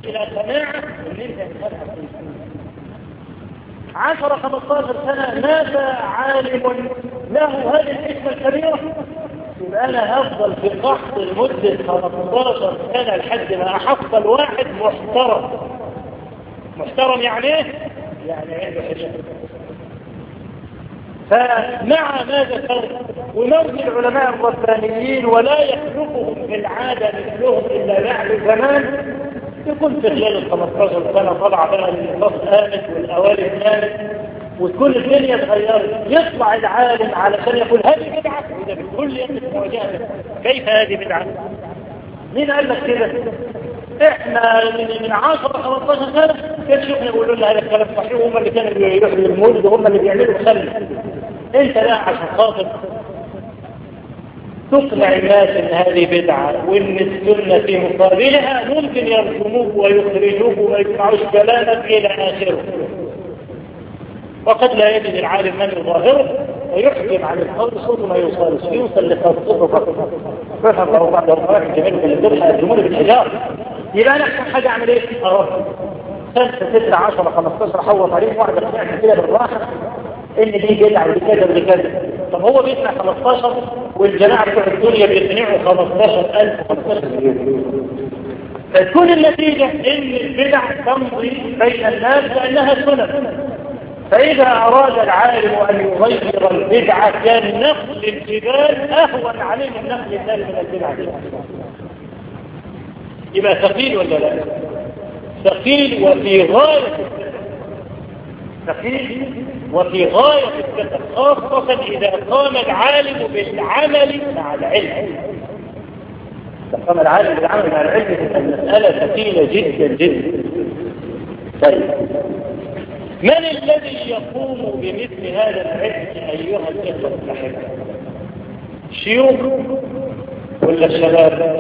الى قناعة ان انت هتتابع 10 15 سنة مات عالم له هذه الحكمة الكبيرة يبقى انا هفضل في قحط لمدة 15 سنة لحد ما احصل واحد محترم محترم يعني ايه؟ يعني عنده حجة فمع ما ذكرت ونرجي العلماء الربانيين ولا يخلقهم في العادة مثلهم إلا بعد زمان يكون في خلال ال 15 سنة طلع بقى النص آمن والأوائل آمن وتكون الدنيا اتغيرت يطلع العالم علشان يقول هذه بدعة وده بكل يوم مواجهة كيف هذه بدعة؟ مين قال لك كده؟ احنا من 10 15 سنة كان شيخنا يقولوا لنا هذا الكلام صحيح هم اللي كانوا يروحوا للمولد وهم اللي بيعملوا خلل انت لا عشان خاطر تقنع الناس ان هذه بدعة وان السنة في مقابلها ممكن يرسموك ويخرجوك وما يسمعوش كلامك الى اخره وقد لا يجد العالم من يظاهره ويحكم عن القول صوته ما يوصلش يوصل لتصدقه فقط فهم الله بعد واحد جميل من الدرحة الجمهور بالحجار يبقى انا احسن حاجة اعمل ايه؟ اروح خمسة ستة عشرة خمستاشر حوط عليهم واحد اقنعها كده بالراحة ان دي بدعة ودي كذا ودي كذا طب هو بيسمع 15 والجماعة بتوع الدنيا بيقنعوا 15000 15000 فتكون النتيجة ان البدع تمضي بين الناس لانها سنن فإذا أراد العالم أن يغير البدعة كان نقل الجبال أهون عليه من نقل الناس من البدعة يبقى ثقيل ولا لا؟ ثقيل وفي غاية ثقيل وفي غاية الثقل خاصة إذا قام العالم بالعمل مع العلم قام العالم بالعمل مع العلم المسألة ثقيلة جدا جدا طيب من الذي يقوم بمثل هذا العلم أيها الإخوة الأحبة الشيوخ ولا الشباب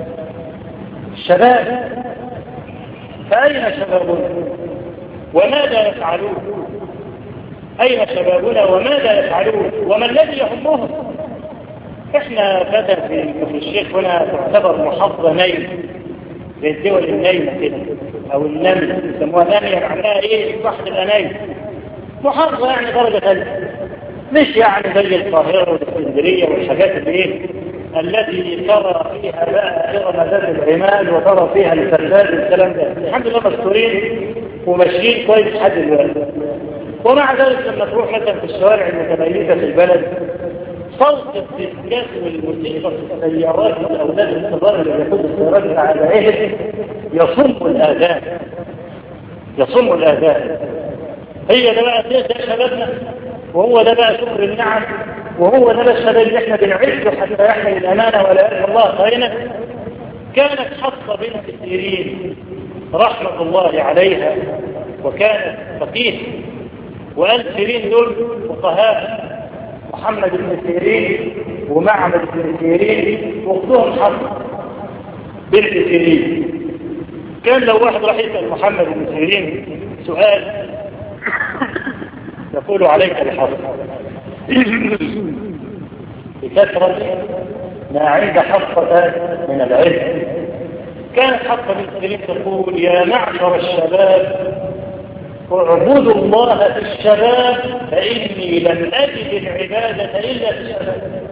الشباب فأين شبابنا وماذا يفعلون أين شبابنا وماذا يفعلون وما الذي يهمهم احنا فتى في الشيخ هنا تعتبر محافظة نايمة زي الدول النايمة كده او النمل يسموها نامية معناها ايه البحر الانايم محافظة يعني درجة ثالثة مش يعني زي القاهرة والاسكندرية والحاجات اللي ايه التي ترى فيها بقى إرم ذات العمال وترى فيها الفساد والكلام ده الحمد لله مستورين وماشيين كويس لحد دلوقتي ومع ذلك لما تروح مثلا في الشوارع المتميزة في البلد صوت الدسكات والموسيقى في السيارات والأولاد الصغار اللي بيقودوا السيارات على عهد يصم الآذان يصم الآذان هي ده بقى ده شبابنا وهو ده بقى شكر النعم وهو ده بقى الشباب اللي احنا بنعزه حتى يحمل الأمانة ولا يأتي الله خينا كانت حفصة بنت سيرين رحمة الله عليها وكانت فقيه وقال سيرين دول فقهاء محمد بن سيرين ومعبد بن سيرين واختهم حفصة بنت سيرين كان لو واحد راح يسأل محمد بن سيرين سؤال يقول عليك بحفصة بكثرة ما عند حفصة من العلم كانت حفصة بن سيرين تقول يا معشر الشباب اعبدوا الله في الشباب فإني لم أجد العبادة إلا في الشباب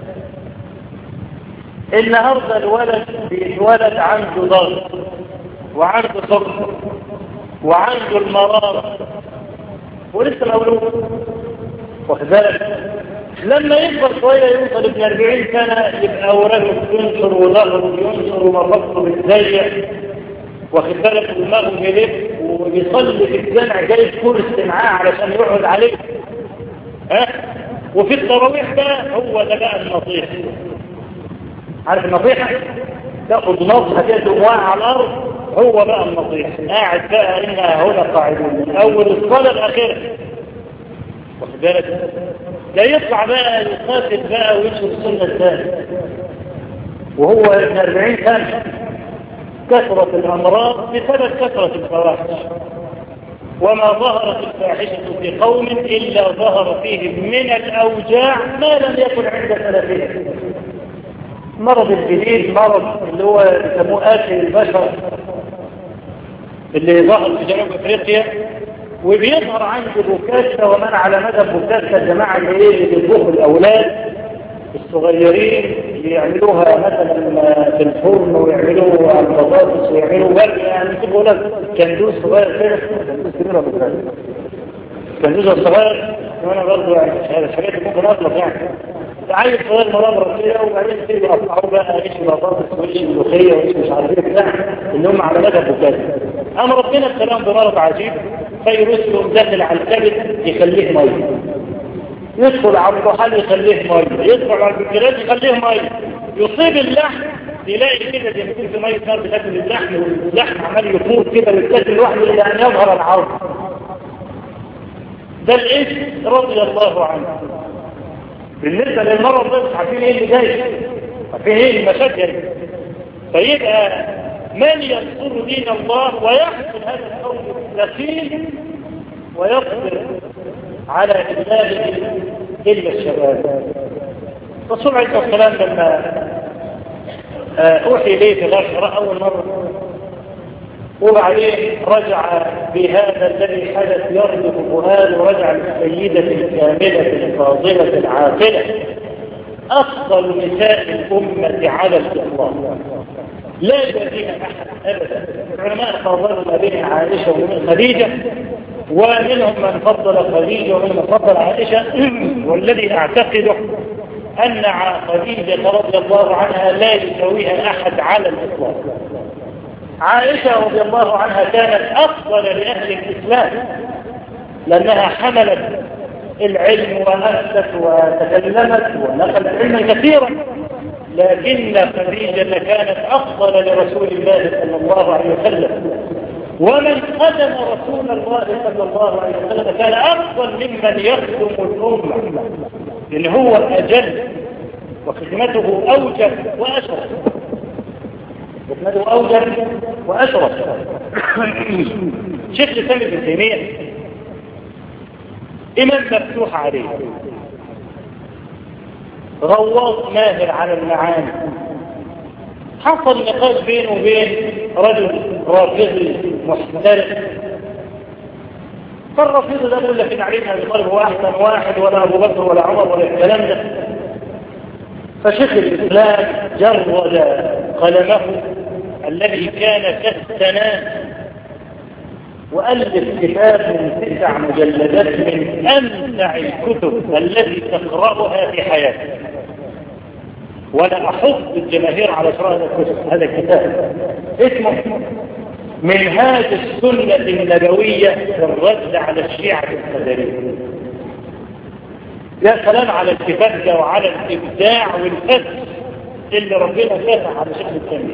النهاردة الولد بيتولد عنده ضغط وعنده سكر وعنده المرارة ولسه مولود واخد بالك لما يكبر شوية يوصل ابن 40 سنة يبقى ورجل ينشر وظهره ينشر ومفصله بتزيق واخد بالك دماغه بيلف وبيصلي في الجامع جايب كرسي معاه علشان يقعد عليه ها وفي التراويح بقى هو ده بقى النصيحة عارف النصيحة تاخد نصحة كده تقوم على الارض هو بقى النصيحة قاعد بقى إنا هنا قاعدون من اول الصلاة الاخيرة واخد بالك لا يطلع بقى يقاتل بقى ويشهر السنة الثانية وهو ابن 40 سنة كثرة الأمراض بسبب كثرة الفواحش وما ظهرت الفاحشة في قوم إلا ظهر فيهم من الأوجاع ما لم يكن عند سلفهم مرض الجديد مرض اللي هو يسموه آكل البشر اللي ظهر في جنوب افريقيا وبيظهر عند بوكاستا ومن على مدى بوكاستا الجماعة اللي ايه اللي بيطبخوا الاولاد الصغيرين يعملوها مثلا في الفرن ويعملوا البطاطس ويعملوا ورق يعني تقول لك كندوز صغير كده كندوز كبيرة بالذات كندوز الصغير وانا برضه يعني الحاجات اللي ممكن اطلق يعني عايز صغير مرمر كده وبعدين تيجي يقطعوه بقى ايش بطاطس وايش ملوخيه وايش مش عارف ايه بتاع اللي هم على مدى بوكاستا اما ربنا الكلام بمرض عجيب فيرسله مدلل على الكبد يخليه ميه يدخل على الطحال يخليه ميه يدخل على البكرات يخليه ميه يصيب اللحم تلاقي كده زي ما يكون في ميه نار بتاكل اللحم واللحم عمال يفور كده ويتاكل لوحده الى ان يظهر العظم ده الاسم رضي الله عنه بالنسبه للمرض ده مش عارفين ايه اللي جاي عارفين ايه المشاكل فيبقى من ينصر دين الله ويحصل هذا القول الثقيل ويقدر على إبلاغه إلا الشباب الرسول عليه الصلاة والسلام لما أوحي إليه في غاشرة أول مرة وبعدين رجع بهذا الذي حدث يربط فؤاد ورجع للسيدة الكاملة الفاضلة العاقلة أفضل نساء الأمة على الإطلاق لا يجازيها أحد أبدا العلماء فضلوا ما بين عائشة ومن خديجة ومنهم من فضل خديجة ومنهم من فضل عائشة والذي أعتقده أن خديجة رضي الله عنها لا يسويها أحد على الإطلاق عائشة رضي الله عنها كانت أفضل لأهل الإسلام لأنها حملت العلم وأفتت وتكلمت ونقلت علما كثيرا لكن خديجة كانت أفضل لرسول الله صلى الله عليه وسلم ومن خدم رسول الله صلى الله عليه وسلم كان أفضل ممن يخدم الأمة لأن هو أجل وخدمته أوجب وأشرف خدمته أوجب وأشرف شيخ الإسلام ابن تيمية إمام مفتوح عليه غواص ماهر على المعاني حصل نقاش بينه وبين رجل رافضي محترف فالرافضي ده بيقول لك ان علي بن ابي طالب هو احسن واحد ولا ابو بكر ولا عمر ولا الكلام ده فشيخ الاسلام جرد قلمه الذي كان كالسنان وألف كتاب من تسع مجلدات من أمتع الكتب التي تقرأها في حياتك ولا أحط الجماهير على شراء هذا الكتب هذا الكتاب اسمه منهاج السنة النبوية في الرد على الشيعة القدرية يا سلام على الكتاب ده وعلى الإبداع والفتح اللي ربنا فتح على شكل الثاني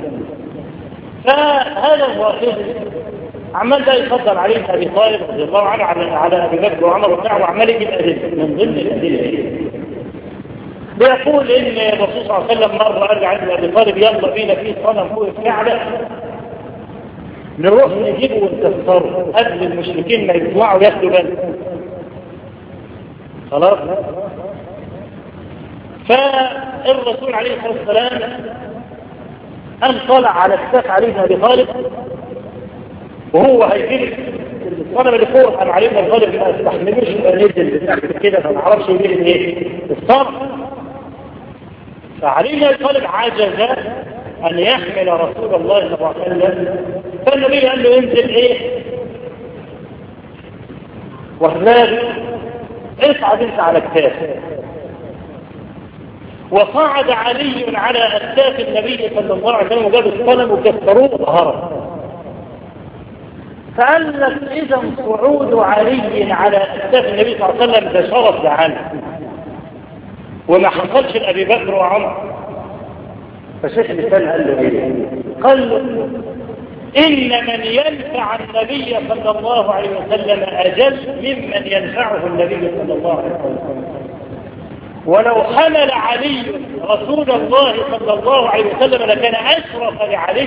فهذا هو عمال ده يفضل عليه بن ابي طالب رضي الله عنه على على ابي بكر وعمر وبتاع وعمال يجيب ادله من ضمن الادله بيقول ان الرسول صلى الله عليه وسلم مره قال عند ابي طالب يلا بينا في صنم فوق الكعبه نروح نجيبه ونكسره قبل المشركين ما يطلعوا ياخدوا بالهم خلاص فالرسول عليه الصلاه والسلام أن طلع على كتاف علي بن ابي طالب وهو هيجيب الصنم اللي فوق انا عليه من الغالب ما استحملوش نزل كده فما اعرفش يجيب ايه الصنم فعلي بن ابي طالب عجز ان يحمل رسول الله صلى الله عليه وسلم فالنبي قال له انزل ايه وهناك اصعد انت على كتاف وصعد علي على اكتاف النبي صلى الله عليه وسلم وجاب الصنم وكسروه ظهره فقال لك اذا صعود علي على اكتاف النبي صلى الله عليه وسلم ده شرف عنه وما حصلش لابي بكر وعمر فشيخ الاسلام قال له ايه قال له ان من ينفع النبي صلى الله عليه وسلم اجل ممن ينفعه النبي صلى الله عليه وسلم ولو حمل علي رسول الله صلى الله عليه وسلم لكان اشرف لعلي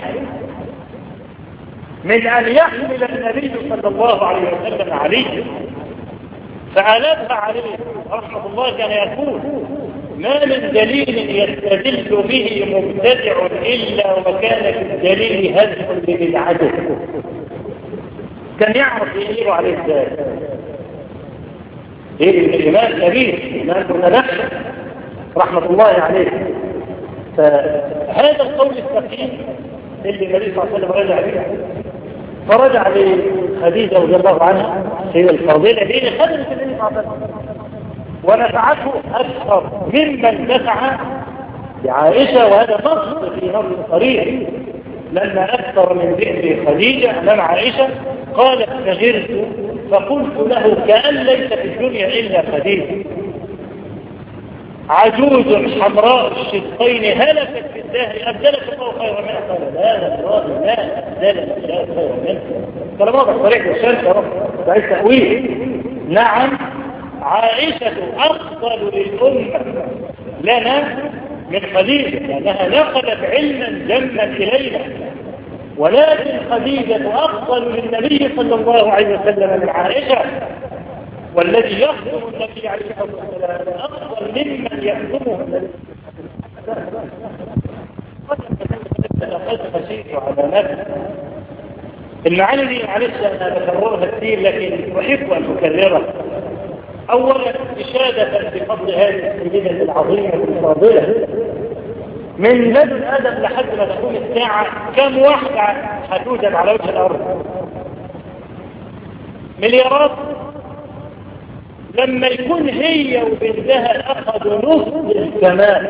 من أن يحمل النبي صلى الله عليه وسلم عليه فعلتها عليه رحمة الله كان يقول ما من دليل يستدل به مبتدع إلا وكان في الدليل هدف لبدعته كان يعرف يجيبه عليه ازاي ايه الإمام كبير إمام متدخل رحمة الله عليه فهذا القول الثقيل اللي النبي صلى الله عليه وسلم رجع به فرجع لخديجة رضي الله عنها هي الفضيلة دي خدمت النبي صلى الله عليه وسلم ونفعته أكثر ممن دفع لعائشة وهذا نص في نص صريح لما أكثر من ذكر خديجة أمام عائشة قالت فغرت فقلت له كأن ليس في الدنيا إلا خديجة عجوز حمراء الشدقين هلكت في الدهر أبدلك الله خيرا منها قال لا لا الراضي لا أبدلك الله خيرا منها كلام واضح صريح بالشمس يا رب بعيد تأويل نعم عائشة أفضل للأمة لنا من خديجة لأنها نقلت علما جما إلينا ولكن خديجة أفضل للنبي صلى الله عليه وسلم من عائشة والذي يخدم النبي عليه الصلاة والسلام أفضل ممن يخدمه النبي لقد خشيت على نفسي المعاني دي معلش أنا بكررها كثير لكن أحب أن أكررها أولا إشادة بفضل هذه السيدة العظيمة الفاضلة من لدن آدم لحد ما تكون الساعة كم واحدة هتوجد على وجه الأرض مليارات لما يكون هي وبنتها أخذوا نصف السماء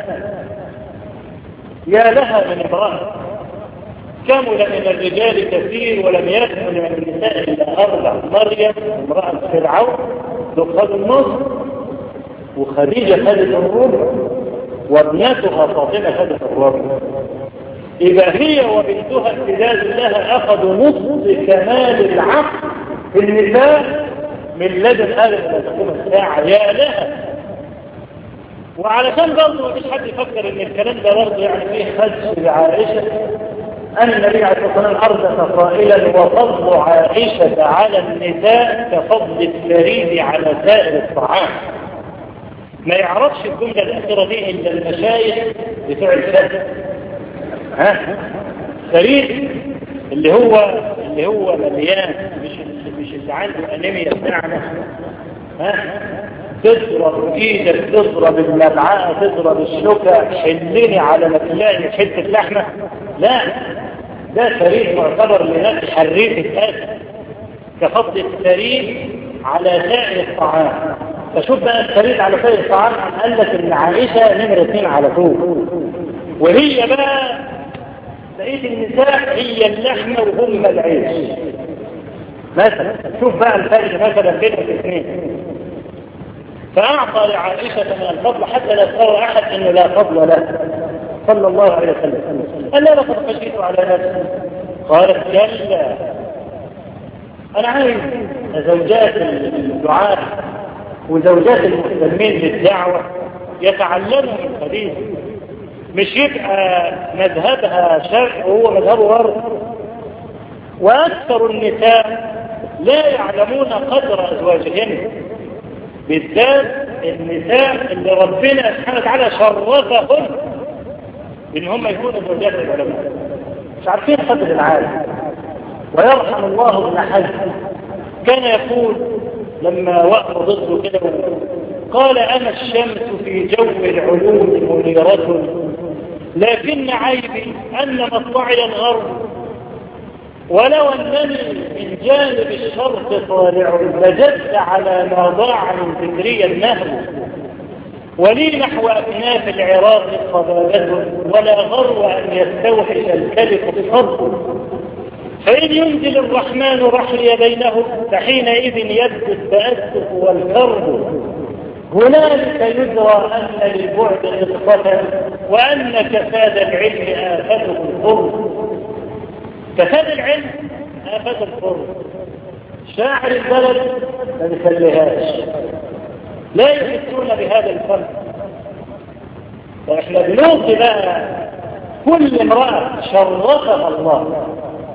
يا لها من امرأة كمل من الرجال كثير ولم يكمل من النساء إلا أربع مريم امرأة فرعون تأخذ النصف وخديجة خدت الربع وابنتها فاطمة خدت الربع إذا هي وبنتها امتداد لها أخذوا نصف كمال العقل في النساء من لدن آلة ما تقوم الساعة يا لها وعلشان برضه مفيش حد يفكر ان الكلام ده برضه يعني فيه خدش لعائشة أن النبي عليه الصلاة والسلام أرسل قائلا وفضل عائشة على النساء كفضل الثريد على سائر الطعام ما يعرفش الجملة الأخيرة دي إلا المشايخ بتوع الفقه ها ثريد اللي هو اللي هو مليان مش مش اللي عنده أنيميا بتاعنا ها تضرب ايدك تضرب المبعاء تضرب الشوكة حلني على ما تلاقي حتة لحمة لا ده فريق معتبر لناس حريف الأكل كفضل السرير على سائر الطعام فشوف بقى السرير على سائر الطعام قال لك ان عائشة نمرة اثنين على طول وهي بقى بقية النساء هي اللحمة وهم العيش مثلا شوف بقى الفرق مثلا بين الاثنين فأعطى لعائشة من الفضل حتى لا يتصور أحد أنه لا فضل له صلى الله عليه وسلم قال لا لقد خشيت على نفسي قالت كلا أنا عايز زوجات الدعاء وزوجات المسلمين للدعوة يتعلموا من خديجة مش يبقى مذهبها شرق وهو مذهبه غرب وأكثر النساء لا يعلمون قدر أزواجهن بالذات النساء اللي ربنا سبحانه وتعالى شرفهن ان هم يكونوا زوجات العلماء مش عارفين قدر العالم ويرحم الله ابن حزم كان يقول لما وقف ضده كده قال انا الشمس في جو العلوم منيرة لكن عيبي ان مطلعي الغرب ولو أنني من جانب الشرق طالع لجدت على ما ضاع من ذكري النهر ولي نحو أكناف العراق قبابة ولا غرو أن يستوحش الكلف الصرف فإن ينزل الرحمن رحلي بينهم فحينئذ يبدو التأسف والكرب هنالك يدرى أن للبعد إسقطا وأن كفاد العلم آفته القرب كفاد العلم آفة القرب شاعر البلد ما بيخليهاش لا يحسون بهذا الفرق فإحنا بنوصي بقى كل امرأة شرفها الله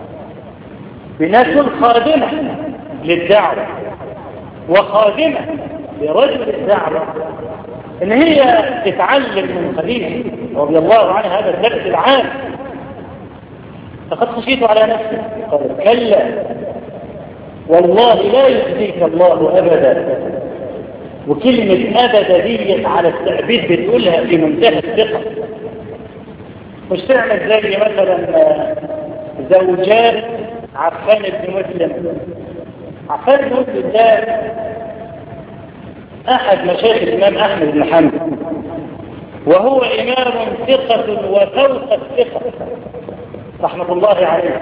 بناس خادمة للدعوة وخادمة لرجل الدعوة ان هي تتعلم من خديجة رضي الله عنها هذا الدرس العام لقد خشيت على نفسي قال كلا والله لا يخزيك الله أبدا وكلمة أبدا دي على التعبيد بتقولها في منتهى الثقة مش تعمل زي مثلا زوجات عفان بن مسلم عفان بن مسلم ده أحد مشايخ الإمام أحمد بن حنبل وهو إمام ثقة وفوق الثقة رحمة الله عليه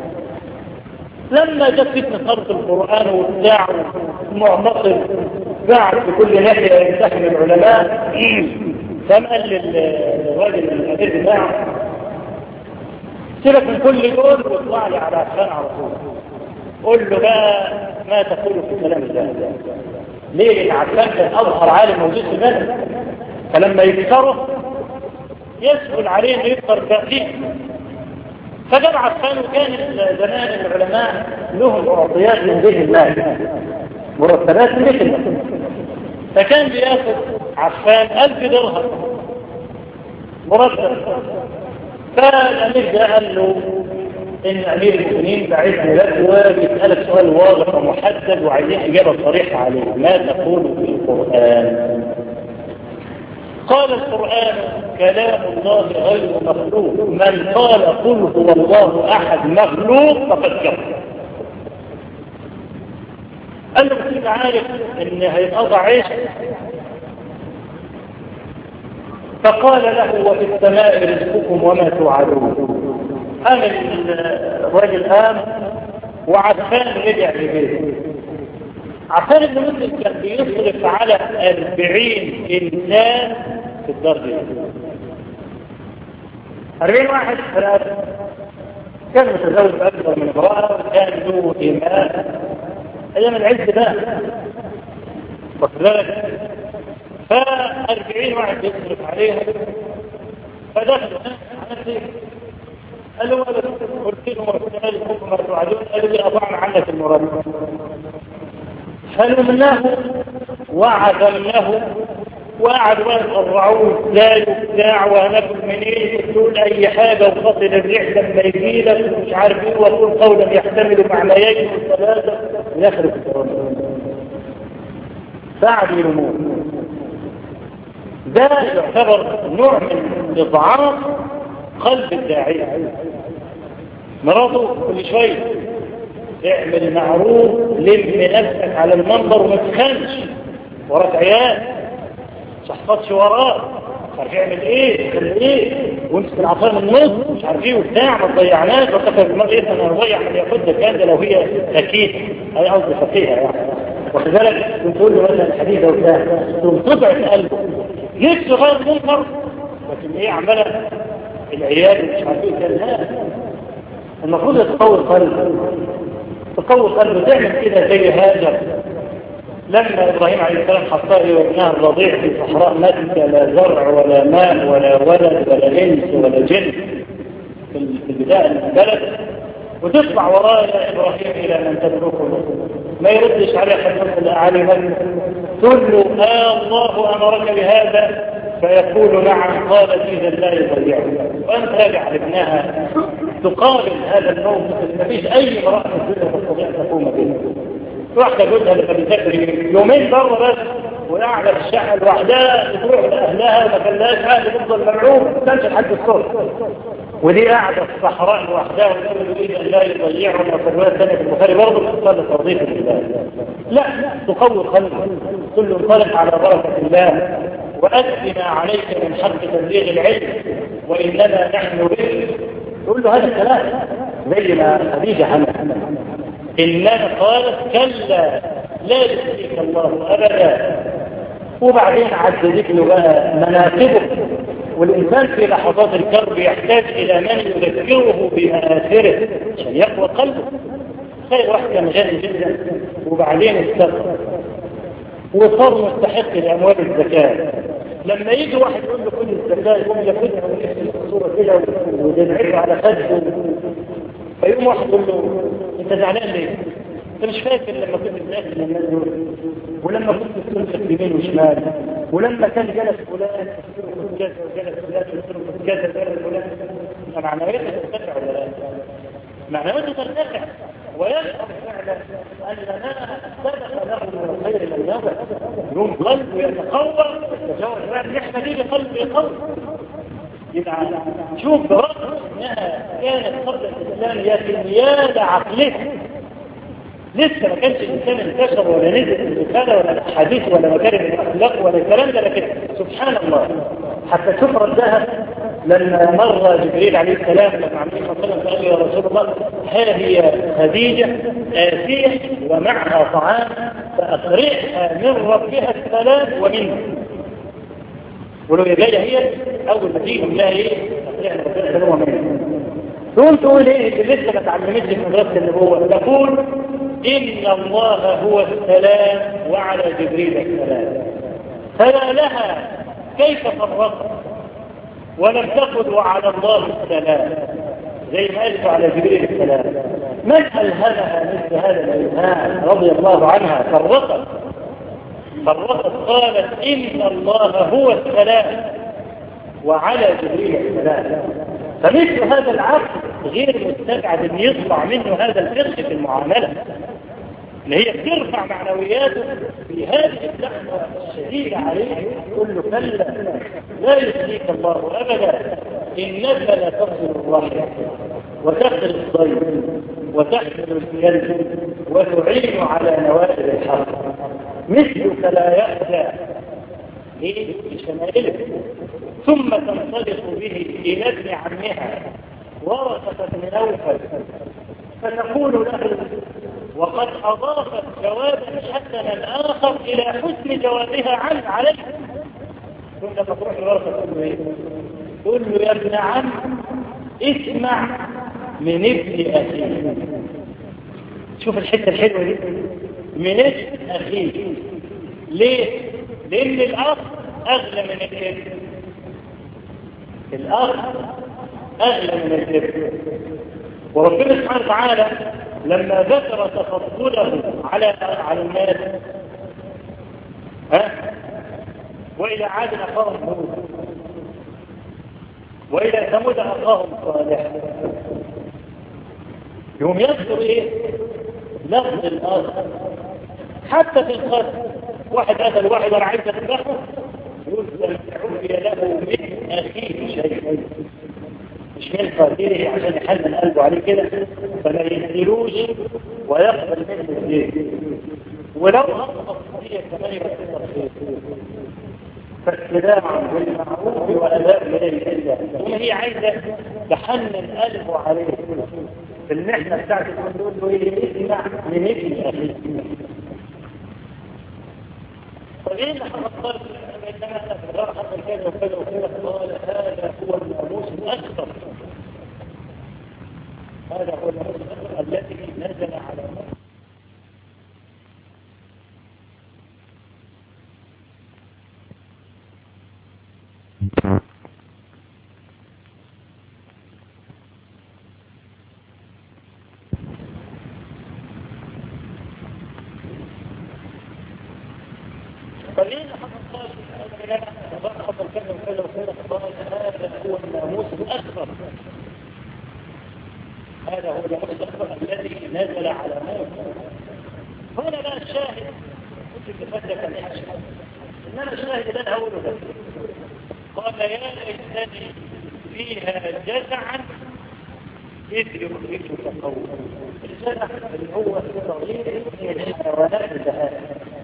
لما جت فتنة خلق القرآن وابداع معتقد بعد في كل ناحية يمتحن العلماء قام قال للراجل الأمير بتاعه سيبك من كل دول واطلع لي على عفان على طول قول له بقى ما تقول في الكلام ده ليه لان عفان كان اظهر عالم موجود في البلد فلما يكسره يسهل عليه انه يكسر باقيه فجاب عفان وكان زمان العلماء لهم مرضيات من بيت المال مرتبات من بيت المال فكان بياخد عفان ألف درهم مرتب فالأمير ده قال له إن أمير المؤمنين بعثني لك وبيسألك سؤال واضح ومحدد وعايزين إجابة صريحة عليه ما تقول في القرآن قال القرآن كلام الله غير مخلوق من قال قل هو الله أحد مخلوق فقد كفر قال له كنت عارف ان هيتقضى عيش فقال له وفي السماء رزقكم وما توعدون قام الراجل قام وعفان رجع لبيته عفان بن مسلم كان بيصرف على 40 انسان في الدار دي 40 واحد ثلاثة كان متزوج أكثر من امرأة وكان له إيمان أيام العز ده واخد بالك فأربعين واحد يصرف عليها فدخلوا عملت ايه؟ قالوا قلت لهم واحتمال الحكم ما توعدون قالوا لي أضعنا عنك المراد فلمناه وعدمناه وقعدوا بقى يتقرعوه لا يبتاع وهناكل منين تقول اي حاجه وفصل الريح لما يجي لك ومش عارف ايه وقول قولا يحتمل معنيين وثلاثه يخرب القران بعد يموت ده يعتبر نوع من اضعاف قلب الداعيه مراته كل شويه اعمل معروف لم نفسك على المنبر وما تخنش وراك عيال صحفتش وراه مش عارف يعمل ايه يعمل ايه وامسك العصايه من النص مش عارف ايه وبتاع ما تضيعناش وتفكر دماغ ايه انا هضيع من ياخدها كان ده لو هي اكيد هي قصدي فقيهه يعني واخد بالك كنت تقول له مثلا الحديث ده وبتاع تقوم تضعف قلبه نفسه غير منكر لكن ايه عماله العيال مش عارف ايه كان لا المفروض يتقوي قلبه تقوي قلبه تعمل كده زي هاجر لما إبراهيم عليه السلام حصاه وابنها الرضيع في صحراء مكة لا زرع ولا ماء ولا ولد ولا إنس ولا جن في البداية البلد وتطلع وراء يا إبراهيم إلى من تتركه ما يردش عليه حتى علي مكة تقول له آه الله أمرك بهذا فيقول نعم قالت إذا لا يضيعه وأنت راجع لابنها تقابل هذا الموقف ما فيش أي امرأة في الدنيا تستطيع تقوم به واحدة جوزها اللي كانت بتسافر يومين بره بس وقاعدة في الشقة لوحدها تروح لأهلها ما خلاش أهل تفضل ملعوب ما كانش لحد الصبح ودي قاعدة في الصحراء لوحدها وتقول يريد أن لا يضيعهم وفي الثانية في البخاري برضه تصلي توظيف الله لا تقوي قلبك كل انطلق على بركة الله وأدنا عليك من حق تبليغ العلم وإننا نحن بك تقول له هذا الكلام زي ما خديجة عملت إنما قالت كلا لا يسلك الله أبدا وبعدين عددت له بقى مناقبه والإنسان في لحظات الكرب يحتاج إلى من يذكره بمآثره عشان يقوى قلبه خير واحد كان غني جدا وبعدين استغفر وصار مستحق لأموال الزكاة لما يجي واحد يقول له كل الزكاة يقوم ياخدها ويحسن الصورة كده ويدعيه على خده فيقوم واحد يقول له انت زعلان ليه؟ انت مش فاكر لما كنت بتاكل من الناس دول ولما كنت بتنفق يمين وشمال ولما كان جلس فلان جلس جلس فلان جلس جلس فلان معنوياته ترتفع ولا لا؟ معنوياته ترتفع ويشعر فعلا ان ما سبق له من الخير لم يضع يوم قلبه يتقوى يتجاوز فعلا احنا دي قلب يقوى يبقى شوف برغم انها كانت قبل الاسلام يا كميال عقلها لسه ما كانش الانسان انتشر ولا نزل الرساله ولا الاحاديث ولا مكارم الاخلاق ولا الكلام ده لكن سبحان الله حتى شفر الذهب لما مر جبريل عليه السلام لما عليه الصلاه والسلام قال يا رسول الله ها هي خديجه آتية ومعها طعام فأقرئها من ربها السلام ومنه ولو هي جايه هي اول ما تيجي لها ايه أقرئها من ربها السلام ومنه تقول تقول ايه اللي لسه ما اتعلمتش في مدرسه النبوه تقول ان الله هو السلام وعلى جبريل السلام فلا لها كيف فرقت ولم تقل وعلى الله السلام زي ما قالت على جبريل السلام من ألهمها مثل هذا الإلهام رضي الله عنها فرقت فرقت قالت إن الله هو السلام وعلى جبريل السلام فمثل هذا العقل غير مستبعد ان يطلع منه هذا الفقه في المعامله اللي هي بترفع معنوياته في هذه اللحظه الشديده عليه تقول له كلا لا يخليك الله ابدا انك لا تصل الرحم وتخل الضيف وتحمل الكلب وتعين على نوائب الحق مثلك لا يخشى ايه بشمائله ثم تنطلق به الى ابن عمها ورثة بن نوفل فتقول له وقد أضافت جوابا حسنا آخر إلى حسن جوابها عنه عليه ثم تروح الورثة تقول له إيه؟ تقول له يا ابن عم اسمع من ابن أخيك شوف الحتة الحلوة دي من ابن أخيك ليه؟ لأن الأخ أغلى من الابن الأخ أغلى من الابن وربنا سبحانه وتعالى لما ذكر تفضله على على الناس ها وإلى عاد أخاهم هود وإلى ثمود أخاهم صالح يوم يذكر إيه لفظ الآخر حتى في القتل واحد قتل واحد وأنا عايز أذبحه يقول عفي له من أخيه شيء مش من قاتله عشان يحنن قلبه عليه كده فما ينزلوش ويقبل منه الدين ولو أصبح الصدية كمان يبقى فاتباع بالمعروف وأداء إليه إلا وما هي عايزة تحنن قلبه عليه في المحنة بتاعته تقول له إيه اسمع من ابن أخيك فإيه اللي حصل إنما أسرار حصل كذا وكذا وكذا قال هذا هو الناموس الأكبر هذا هو الناموس الأكبر الذي نزل على مصر فليه حصل حصل كذا وكذا وكذا قال هذا هو الناموس الأكبر هذا هو الناموس الأكبر الذي نزل على موسى هنا بقى الشاهد كنت بفتك الحشر إنما الشاهد اللي أنا هقوله ده قال يا ليتني فيها جزعا إذ يخرجك قوم الجزع اللي هو صغير من الحيوانات البهائم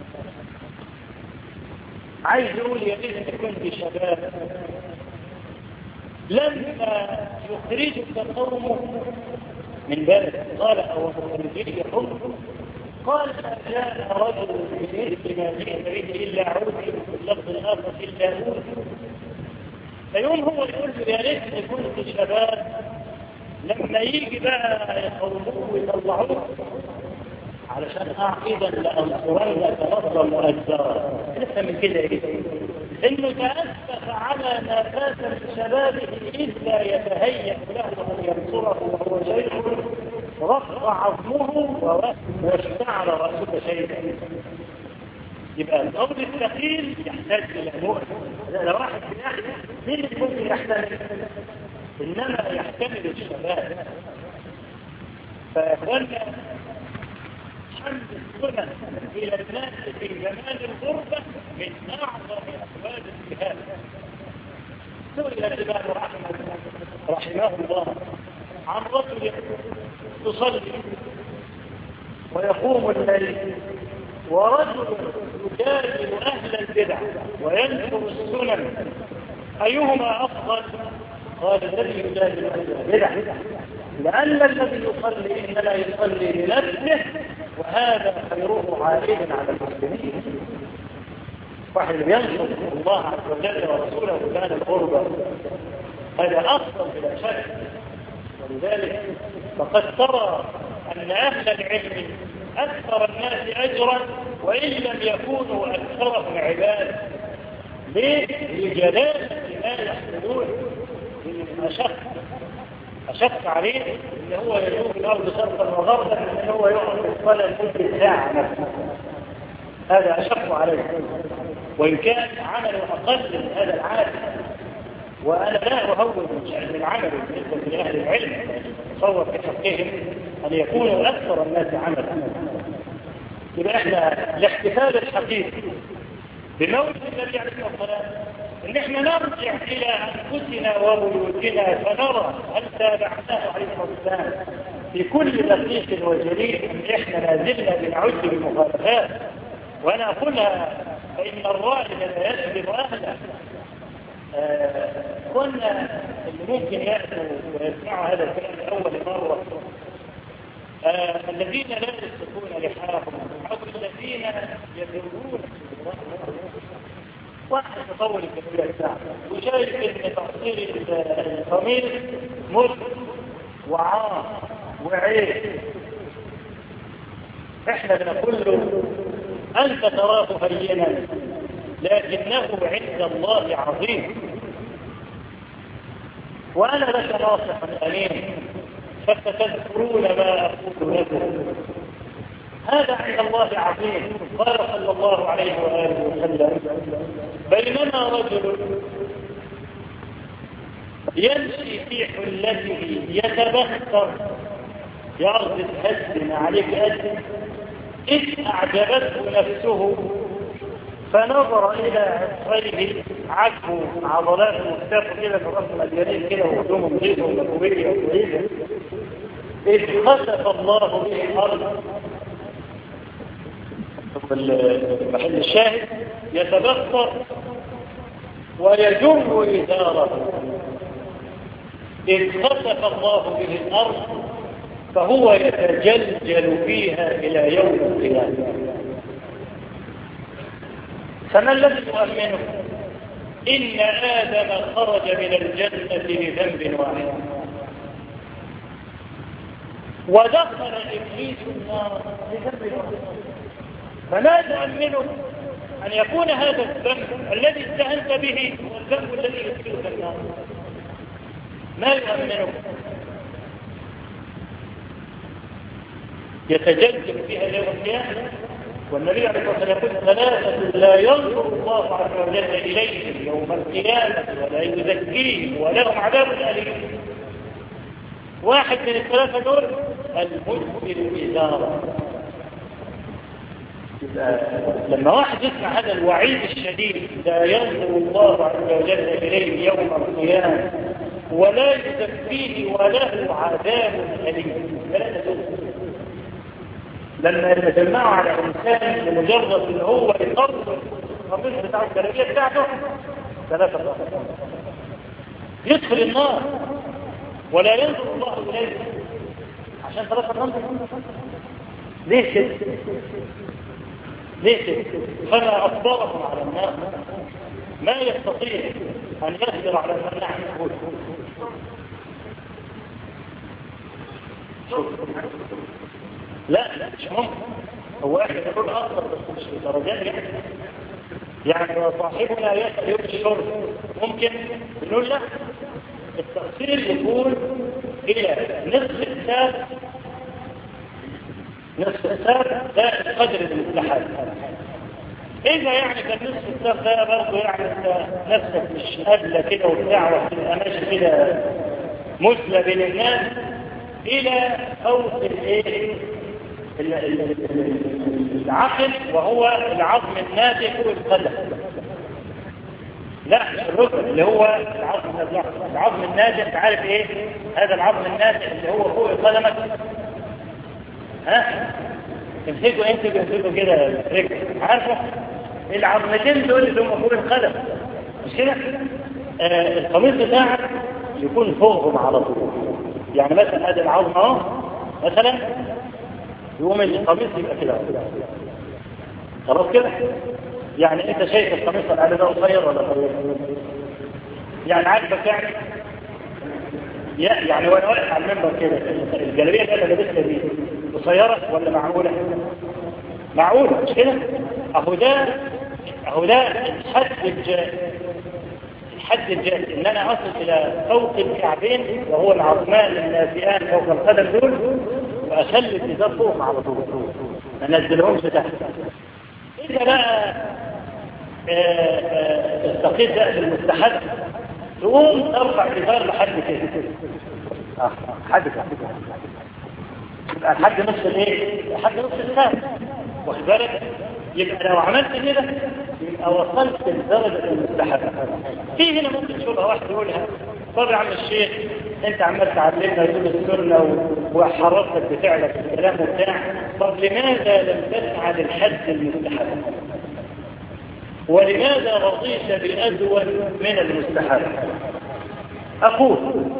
عايز يقول يا ريت كنت شباب لما يخرجك قومه من بلد قال او مخرجي هم قال ما جاء رجل بمثل ما جئت به الا عود في اللفظ الاخر الا عود فيوم هو يقول له يا ريتني كنت شباب لما يجي بقى يقوموه ويطلعوه علشان اعقيدا لانصرنك نصرا مؤجرا نفهم من كده ايه انه تاسف على ما فات من شبابه اذ لا يتهيا له ان ينصره وهو شيخ رفع عظمه واشتعل راسه شيئا يبقى الامر الثقيل يحتاج الى مؤن لو واحد بيحمل مين اللي ممكن يحتمل انما يحتمل الشباب فاخوانا حمل السنن إلى الناس في زمان الغربة من أعظم أسباب الجهاد سئل الإمام رحمه رحمه الله عن رجل يصلي ويقوم الليل ورجل يجادل أهل البدع وينشر السنن أيهما أفضل قال الذي يجادل أهل البدع لأن الذي يصلي إنما يصلي لنفسه وهذا خيره عائد على المسلمين واحد ينصر الله عز وجل ورسوله كان الغربة هذا أفضل بلا شك ولذلك فقد ترى أن أهل العلم أكثر الناس أجرا وإن لم يكونوا أكثرهم عباد ليه؟ لجلالة ما يحصلون من أشق أشق عليه إن هو يشوف الأرض شرقا وغربا إن هو يقعد في الصلاة لمدة ساعة مثلا هذا أشق عليه وإن كان عمله أقل من هذا العادي وأنا لا أهون من شأن العمل بالنسبة لأهل العلم تصور في حقهم أن يكونوا أكثر الناس عملا يبقى احنا الاحتفال الحقيقي بموت النبي عليه الصلاة والسلام ان احنا نرجع الى انفسنا وبيوتنا فنرى هل تابعناه عليه الصلاة والسلام في كل دقيق وجليل ان احنا ما زلنا بنعد بالمخالفات وانا اقولها فان الرائد لا يشبه اهله آه كنا اللي ممكن يأتوا ويسمعوا هذا الكلام لأول مرة آه الذين لا يسلكون لحاهم أو الذين يدورون واحد تطول الكثير الساعة وشايف ان تقصير الضمير مر وعار وعيب احنا بنقول له انت تراه هينا لكنه عند الله عظيم وانا لك ناصح امين فستذكرون ما اقول لكم هذا عند الله عظيم قال صلى الله عليه واله وسلم بينما رجل يمشي في حلته يتبختر يعرض تهدم عليك أدم إذ أعجبته نفسه فنظر إلى عصيه عجبه عضلاته مختفى كده في الرأس مليانين كده وهدومه مجيده ومكوبية وكويسة إذ خسف الله به الأرض محل الشاهد يتبخر ويجر إزاره إذ خسف الله به الأرض فهو يتجلجل فيها إلى يوم القيامة فما الذي يؤمنه إن آدم خرج من الجنة لذنب واحد ودخل إبليس النار لذنب واحد فلا تؤمنه أن يكون هذا الذنب الذي استهنت به هو الذنب الذي يدخلك النار ما يؤمنه يتجدد فيها يوم القيامة والنبي عليه الصلاة والسلام يقول ثلاثة لا ينظر الله عز وجل إليهم يوم القيامة ولا يزكيهم ولهم عذاب أليم واحد من الثلاثة دول المدبر إزارة لما واحد يسمع هذا الوعيد الشديد لا ينظر الله عز وجل إليه يوم القيامة ولا يزكيه وله عذاب أليم لما يتجمعوا على إنسان لمجرد ان هو يقرر القميص بتاع التربية بتاعته ثلاثة ضغط يدخل النار ولا ينظر الله إليه عشان ثلاثة ضغط ليه كده ليه كده فما أصبرهم على النار ما يستطيع أن يصبر على ما نحن نقول لا لا مش ممكن هو واحد يقول أكثر بس مش بدرجات يعني يعني صاحبنا يسأل يوم الشرب ممكن نقول لا التأثير يكون إلى نصف الساب نصف الساب ده القدر المستحب إذا يعني كان نصف الساب ده برضه يعني انت نفسك مش قابلة كده وبتاع وتبقى ماشي كده مثلى بين الناس إلى فوق الإيه العقل وهو العظم الناتج فوق القدم لا الركن اللي هو العظم العظم الناتج عارف ايه هذا العظم الناتج اللي هو فوق قدمك ها تمسكوا انت تمسكوا كده رجل عارفه العظمتين دول اللي هم فوق القدم مش كده آه القميص بتاعك يكون فوقهم على طول يعني مثلا هذه العظمه اهو مثلا يقوم القميص يبقى كده خلاص كده يعني انت شايف القميص اللي ده قصير ولا طويل يعني عاجبك يعني يعني وانا واقف على المنبر كده الجلابيه اللي انا لابسها دي قصيره ولا معقوله معقوله مش كده اهو ده اهو ده الحد الجائز الحد الجائز ان انا اصل الى فوق الكعبين وهو العظمان النافئان فوق القدم دول واخلي الازار فوق على طول ما انزلهمش تحت اذا بقى تستقيد ده في المستحب تقوم ترفع الازار لحد كده اه حد كده يبقى لحد نص الايه لحد نص الساعه واخد بالك يبقى لو عملت كده يبقى وصلت لدرجه المستحب في هنا ممكن تشوفها واحد يقولها طب يا عم الشيخ انت عمال تعلمنا يقول السنه وحرصتك بفعلك في الكلام وبتاع طب لماذا لم تفعل الحد المستحب ولماذا رضيت بأزول من المستحب أقول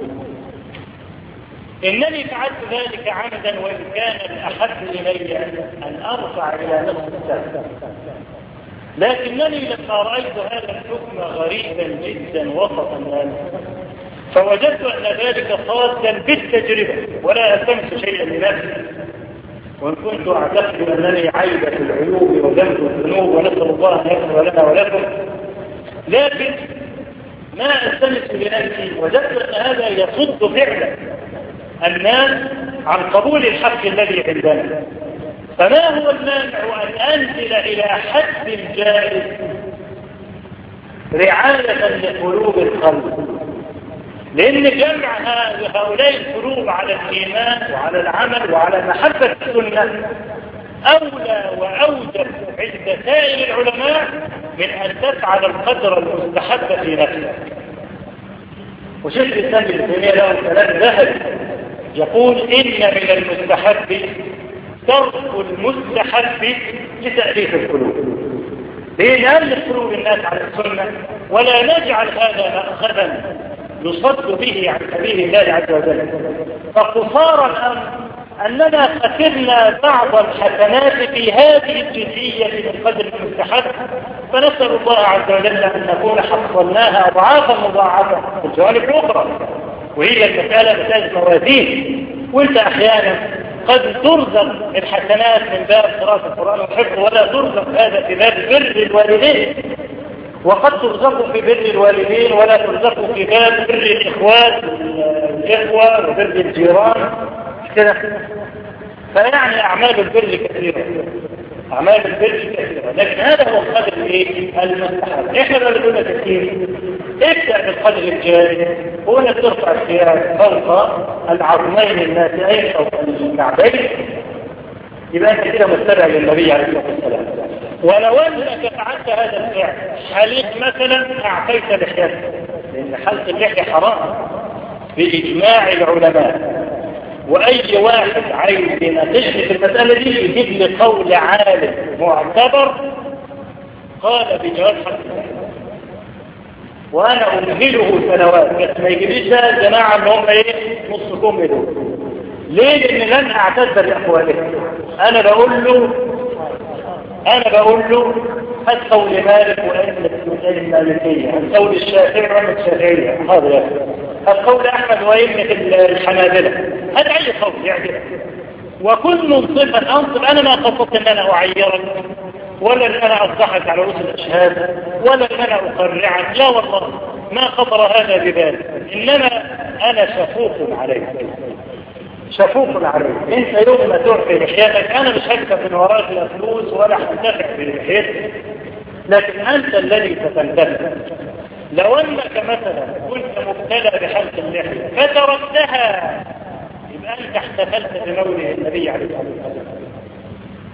إنني فعلت ذلك عمدا وإن كان الأحب إلي أن أرفع إلى نصف الساعة لكنني لما رأيت هذا الحكم غريبا جدا وسط الناس فوجدت أن ذلك خاصا بالتجربة ولا ألتمس شيئا لنفسي وإن كنت أعتقد أنني عيبة العيوب وذنب الذنوب ونسأل الله أن يغفر لنا ولكم لكن ما ألتمس لنفسي وجدت أن هذا يصد فعلا الناس عن قبول الحق الذي عندنا فما هو المانع أن أنزل إلى حد جائز رعاية لقلوب القلب لأن جمع هؤلاء القلوب على الإيمان وعلى العمل وعلى محبة السنة أولى وأوجب عند سائر العلماء من أن تفعل القدر المستحب في نفسك وشيخ الإسلام ابن تيمية له كلام ذهبي يقول إن من المستحب ترك المستحب لتأليف القلوب لأن قلوب الناس على السنة ولا نجعل هذا مأخذا يصد به عن سبيل الله عز وجل فقصار الأمر أننا خسرنا بعض الحسنات في هذه الجزئية من قدر المستحب فنسأل الله عز وجل أن نكون حصلناها أضعافا مضاعفة في الجوانب الأخرى وهي المسألة مسألة موازين وانت أحيانا قد ترزق الحسنات من باب قراءة القرآن والحفظ ولا ترزق هذا في باب بر الوالدين وقد ترزق في بر الوالدين ولا ترزق في باب بر الإخوات الإخوة وبر الجيران كده فيعني أعمال البر كثيرة أعمال البر كثيرة لكن هذا هو القدر الايه المستحب إحنا بقى بنقول كثير ابدأ بالقدر الجاري هو انك ترفع الثياب فوق العظمين الناتئين فوق الكعبين يبقى انت كده متبع للنبي عليه الصلاه والسلام ولو انك فعلت هذا الفعل حليق مثلا اعطيت لحيتك لان حلق اللحيه حرام باجماع العلماء واي واحد عايز يناقشني في المساله دي يجيب لي قول عالم معتبر قال بجواز حلق وانا امهله سنوات بس ما يجيبليش بقى الجماعه ان هم ايه نص كم دول ليه لان لن اعتذر لاقوالهم انا بقول له انا بقول له هات قول مالك وائمه المسائل المالكيه هات قول الشافعي وائمه الشافعيه هذا يا هات قول احمد وائمه الحنابله هات اي قول يعجبك وكل منصفا انصف انا ما قصدت ان انا اعيرك ولا ان انا اضحك على رؤوس الاشهاد ولا ان انا اقرعك لا والله ما خطر هذا ببالي انما انا شفوق عليك شفوق عليك انت يوم ما تعطي لحيتك انا مش هكتب من وراك لا فلوس ولا هنتفع بلحيتك لكن انت الذي ستنتفع لو انك مثلا كنت مبتلى بحلق اللحيه فتركتها يبقى انت احتفلت بمولد النبي عليه الصلاه والسلام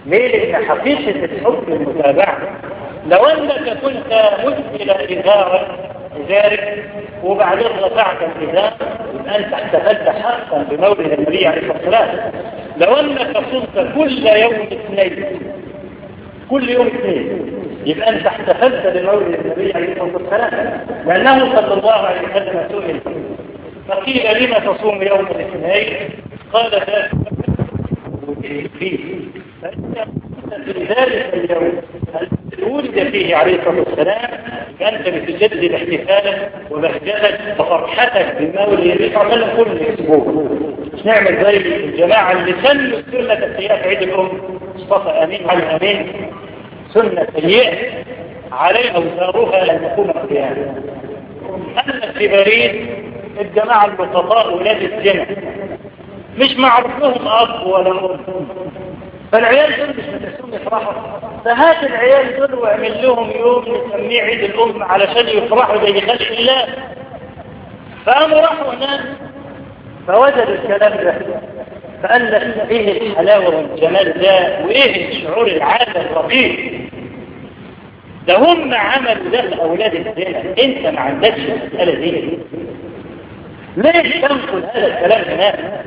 ليه لان حقيقة الحب المتابعة لو انك كنت مدخل ازارك ازارك وبعدين رفعت الازار يبقى انت احتفلت حقا بمولد النبي عليه الصلاه والسلام لو انك صمت كل يوم اثنين كل يوم اثنين يبقى انت احتفلت بمولد النبي عليه الصلاه والسلام لانه صلى الله عليه وسلم سئل فقيل لما تصوم يوم الاثنين قال ذلك فيه في ذلك اليوم الذي ولد فيه عليه الصلاة والسلام أنت بتجدد احتفالك وبهجتك وفرحتك بمولد النبي صلى الله عليه وسلم كل أسبوع مش نعمل زي الجماعة اللي سنوا سنة السيئة في عيد الأم مصطفى أمين علي أمين سنة سيئة عليه أوزارها أن تكون قياما أما في باريس الجماعة البسطاء ولاد الزنا مش معروف لهم أب ولا أم فالعيال دول مش متسوم يفرحوا فهات العيال دول واعمل لهم يوم نسميه عيد الأم علشان يفرحوا زي خلق الله فقاموا راحوا هناك فوجدوا الكلام ده فقال لك ايه الحلاوة والجمال ده وايه الشعور العادة الرقيق ده هم عملوا ده لأولاد الزنا انت ما عندكش المسألة دي ليش تنقل هذا الكلام هناك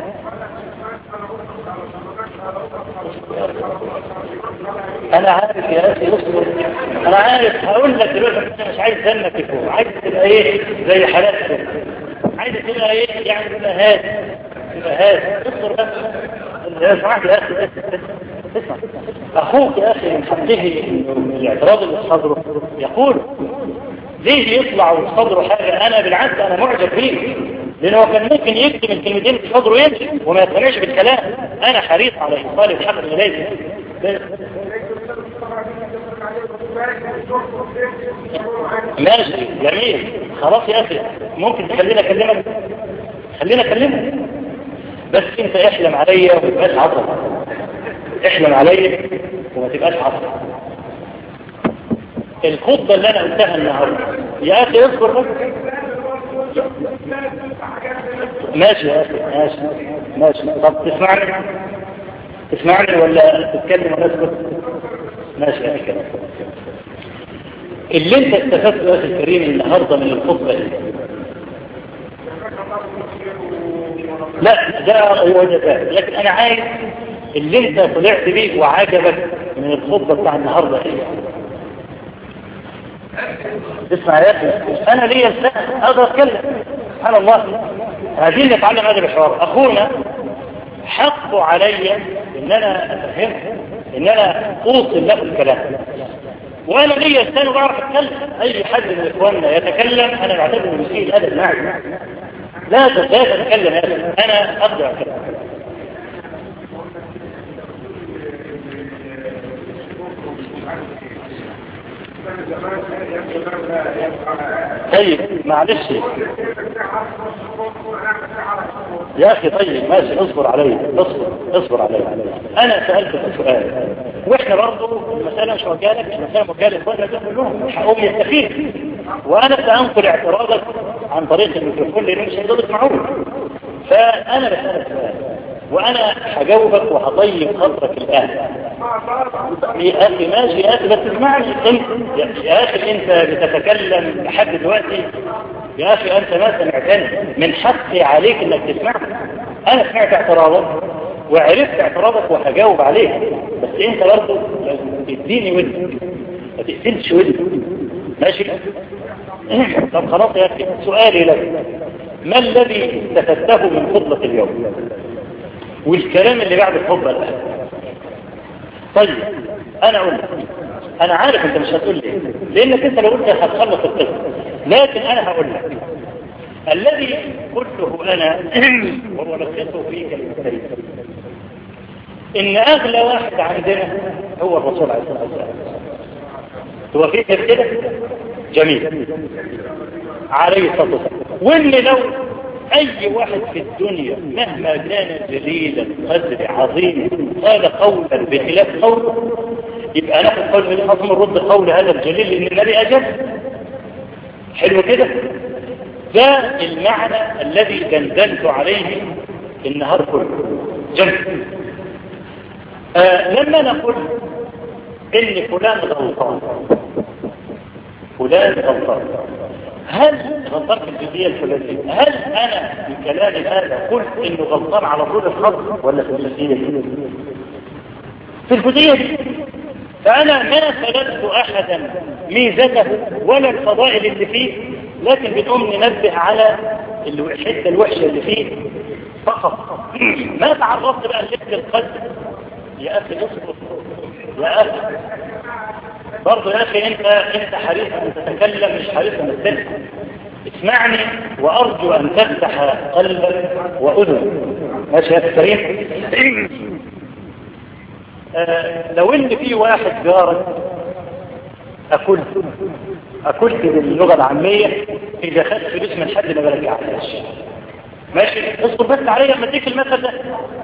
انا عارف يا اخي اصبر انا عارف هقول لك دلوقتي انا مش عايز دمك يكون عايز تبقى ايه زي حالات كده عايز تبقى ايه يعني تبقى هادي تبقى هادي اصبر بس يا سمعت يا اخي اسمع اخوك يا اخي من حقه الاعتراض اللي في صدره يقول ليه يطلع وصدره حاجه انا بالعكس انا معجب بيه لانه كان ممكن يكتب الكلمتين في صدره يمشي وما يقتنعش بالكلام انا حريص على ايصال الحق اليه ماشي جميل خلاص يا اخي ممكن تخلينا اكلمك خلينا اكلمك بس انت احلم عليا وما تبقاش عطرة احلم عليا وما تبقاش عطرة الخطبة اللي انا قلتها النهاردة يا اخي اذكر بس ماشي يا اخي ماشي ماشي طب تسمعني تسمعني ولا تتكلم ولا تسكت ماشي يا اخي اللي انت استفدته يا اخي الكريم النهارده من الخطبه دي لا ده هو ده لكن انا عايز اللي انت طلعت بيه وعجبك من الخطبه بتاع النهارده ايه اسمع يا اخي انا ليا لسان اقدر اتكلم سبحان الله عايزين نتعلم هذا الحوار اخونا حق علي ان انا افهمه ان انا اوصل له الكلام وانا ليا لسان وبعرف اتكلم اي حد من اخواننا يتكلم انا بعتبره مسيء الادب معي لا لا تتكلم يا اخي انا اقدر اتكلم طيب معلش يا اخي طيب ماشي اصبر علي اصبر اصبر علي انا سألتك سؤال واحنا برضه المسألة مش وكالك المسألة وكالة اخواننا دول كلهم حقهم يستفيد وانا سأنقل اعتراضك عن طريق الميكروفون لانه مش هيقدروا يسمعوه فانا بسألك سؤال وانا هجاوبك وهطيب خاطرك الان يا اخي ماشي يا اخي بس اسمعني انت يا اخي انت بتتكلم لحد دلوقتي يا اخي انت ما سمعتني من حقي عليك انك تسمعني انا سمعت اعتراضك وعرفت اعتراضك وهجاوب عليك بس انت برضه لو تديني ودنك ما تقتلش ودنك ماشي طب خلاص يا اخي سؤالي لك ما الذي استفدته من خطبة اليوم والكلام اللي بعد الخطبة الآن طيب انا اقول لك انا عارف انت مش هتقول لي لانك انت لو قلت هتخلص القصة لكن انا هقول لك الذي قلته انا وهو لقيته في كلمتين ان اغلى واحد عندنا هو الرسول عليه الصلاة والسلام هو في كده جميل عليه الصلاة والسلام وان لو اي واحد في الدنيا مهما كان جليلا قدر عظيم قال قولا بخلاف قوله يبقى ناخد قول من حصم الرد قول هذا الجليل لان النبي اجل حلو كده ده المعنى الذي دندنت عليه النهار كله جميل آه لما نقول ان فلان غلطان فلان غلطان هل غلطان في الجزئيه الفلانيه هل انا بكلامي هذا قلت انه غلطان على طول الخط ولا في الجزئيه دي في الجزئيه دي فانا ما سلبت احدا ميزته ولا الفضائل اللي فيه لكن بنقوم ننبه على الحته الوحشه اللي فيه فقط ما تعرضت بقى لشد القلب يا اخي اصبر يا اخي برضه يا اخي انت انت حريص ان تتكلم مش حريص ان تتكلم اسمعني وارجو ان تفتح قلبك واذنك ماشي يا كريم آه لو ان في واحد جارك اكلت اكلت باللغه العاميه اذا خدت فلوس من حد ما برجعهاش ماشي اصبر بس عليا لما اديك المثل ده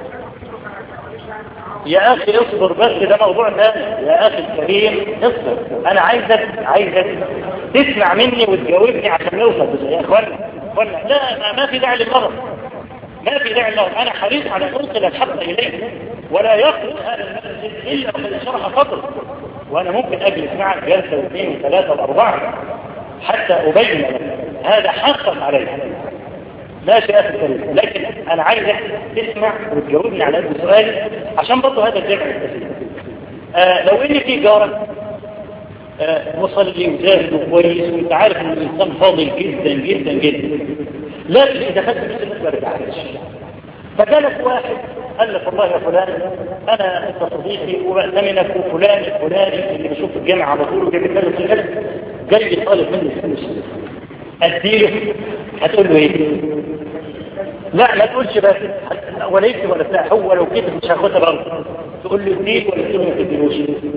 يا اخي اصبر بس ده موضوع ثاني يا اخي الكريم اصبر انا عايزك عايزك تسمع مني وتجاوبني عشان نوصل بس يا اخوانا اخوانا لا ما في داعي للغضب ما في داعي للغضب انا حريص على ان اوصل الحق اليه ولا يخرج هذا المسجد الا وقد شرح صدره وانا ممكن اجلس معك جلسه واثنين وثلاثه واربعه حتى ابين لك هذا حقا عليك ماشي يا اخي الكريم لكن انا عايزك تسمع وتجاوبني على هذا السؤال عشان برضه هذا الجمع الكثير آه لو ان في جارك آه مصلي وجاهد وكويس وانت عارف ان الانسان فاضل جدا جدا جدا لكن اذا خدت بس الناس ما رجعتش فجالك واحد قال لك والله يا فلان انا انت صديقي وبأتمنك وفلان الفلاني اللي بشوف الجامعه على طول وجايب لك الجامعه جاي طالب مني فلوس اديله هتقول له ايه لا ما تقولش بس ولا يكتب ولا بتاع هو لو كتب مش هاخدها برضه تقول له اديك ولا تقول له ما تديلوش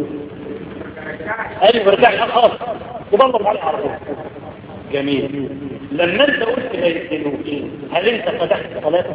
قال لي برجعش خالص وبنظر عليه على طول جميل لما انت قلت ما يديلوش هل انت فتحت صلاه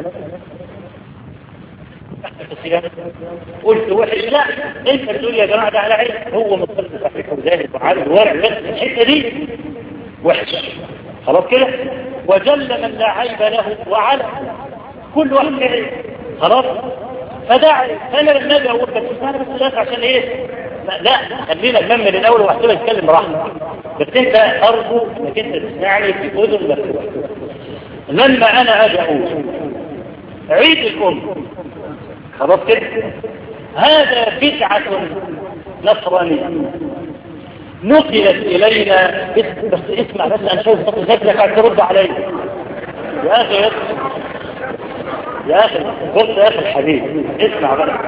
قلت وحش لا انت بتقول يا جماعه ده على عين هو متصل بصحيح وزاهد وعارف ورع بس الحته دي وحش خلاص كده وجل من لا عيب له وعلى كل واحد عيب خلاص فدعي انا لما اجي اقول لك انا بس لا عشان ايه لا خلينا نكمل الاول واحتمل اتكلم براحتك بس انت ارجو انك انت تسمعني في اذن بس لما انا اجي اقول عيد الام خلاص كده هذا بدعة نصرانية نقلت إلينا بس اسمع بس أنا شايف ذكرك عشان ترد علي يا أخي يا أخي قلت يا أخي الحبيب اسمع بقى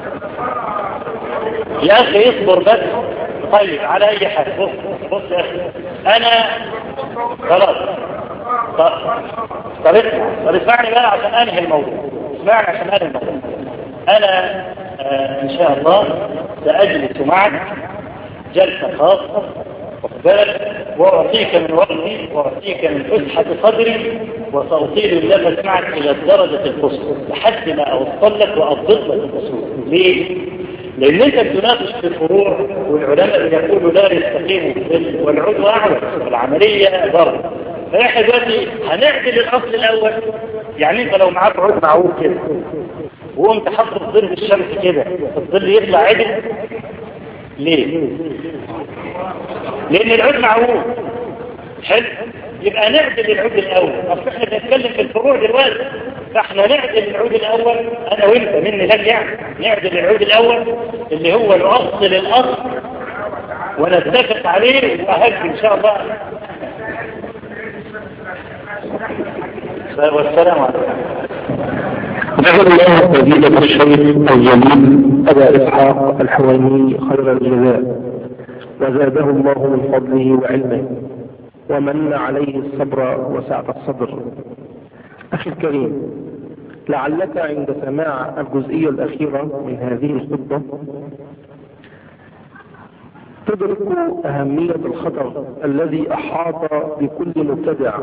يا أخي اصبر بس طيب على أي حال بص بص يا أخي أنا خلاص طب طب اسمع طب اسمعني بقى عشان أنهي الموضوع اسمعني عشان أنهي الموضوع أنا آه إن شاء الله سأجلس معك جلسة خاصة وقبلت وأعطيك من وقتي وأعطيك من فسحة صدري وسأطيل النفس معك إلى الدرجة القصوى لحد ما أوصل لك وأضبط لك الأصول ليه؟ لأن أنت بتناقش في الفروع والعلماء بيقولوا لا يستقيم والعضو أعلى والعملية ضرب فإحنا دلوقتي هنعدل الأصل الأول يعني أنت لو معاك عود معوج كده وقمت حط في ظل الشمس كده الظل يطلع عدل ليه لان العود معروف حلو يبقى نعدل العود الاول اصل احنا بنتكلم في الفروع دلوقتي فاحنا نعدل العود الاول انا وانت مني لك يعني نعدل العود الاول اللي هو الاصل للاصل ونتفق عليه واهج ان شاء الله والسلام عليكم جزا الله فضيلة الشيخ الجليل أبا إسحاق الحويني خير الجزاء وزاده الله من فضله وعلمه ومن عليه الصبر وسعة الصدر أخي الكريم لعلك عند سماع الجزئية الأخيرة من هذه الخطبة تدرك أهمية الخطر الذي أحاط بكل مبتدع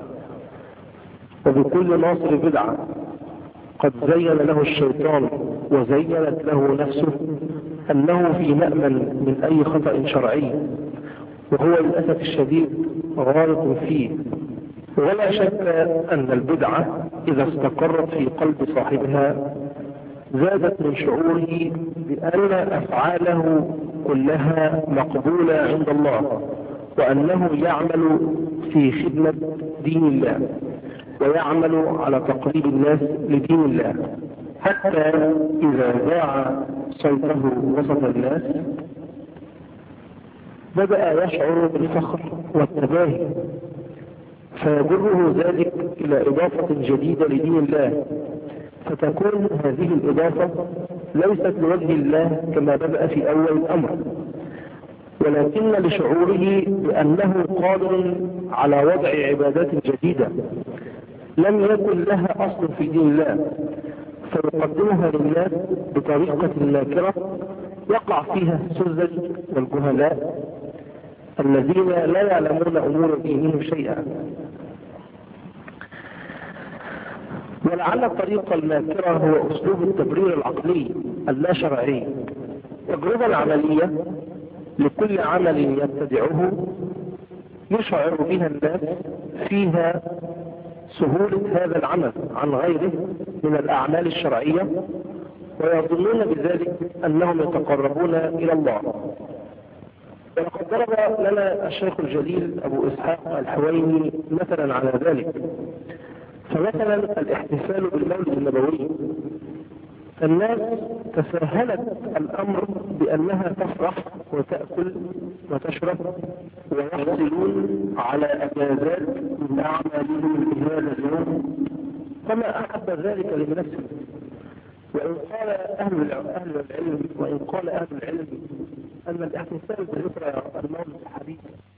وبكل ناصر بدعة قد زين له الشيطان وزينت له نفسه أنه في مأمن من أي خطأ شرعي وهو للأسف الشديد غالط فيه ولا شك أن البدعة إذا استقرت في قلب صاحبها زادت من شعوره بأن أفعاله كلها مقبولة عند الله وأنه يعمل في خدمة دين الله ويعمل على تقريب الناس لدين الله حتى إذا ذاع صوته وسط الناس بدأ يشعر بالفخر والتباهي فيجره ذلك إلى إضافة جديدة لدين الله فتكون هذه الإضافة ليست لوجه الله كما بدأ في أول الأمر ولكن لشعوره بأنه قادر على وضع عبادات جديدة لم يكن لها أصل في دين الله فيقدمها للناس بطريقة ناكرة يقع فيها السذج والجهلاء الذين لا يعلمون أمور دينهم شيئا ولعل الطريقة الماكرة هو أسلوب التبرير العقلي اللا شرعي التجربة العملية لكل عمل يبتدعه يشعر بها الناس فيها سهولة هذا العمل عن غيره من الأعمال الشرعية ويظنون بذلك أنهم يتقربون إلى الله ولقد ضرب لنا الشيخ الجليل أبو إسحاق الحويني مثلا على ذلك فمثلا الاحتفال بالمولد النبوي الناس تساهلت الأمر بأنها تفرح وتأكل وتشرب ويحصلون على أجازات من أعمالهم في هذا اليوم فما أحب ذلك لنفسه وإن قال أهل أهل العلم وإن قال أهل العلم أن الاحتفال بذكرى المولد الحديث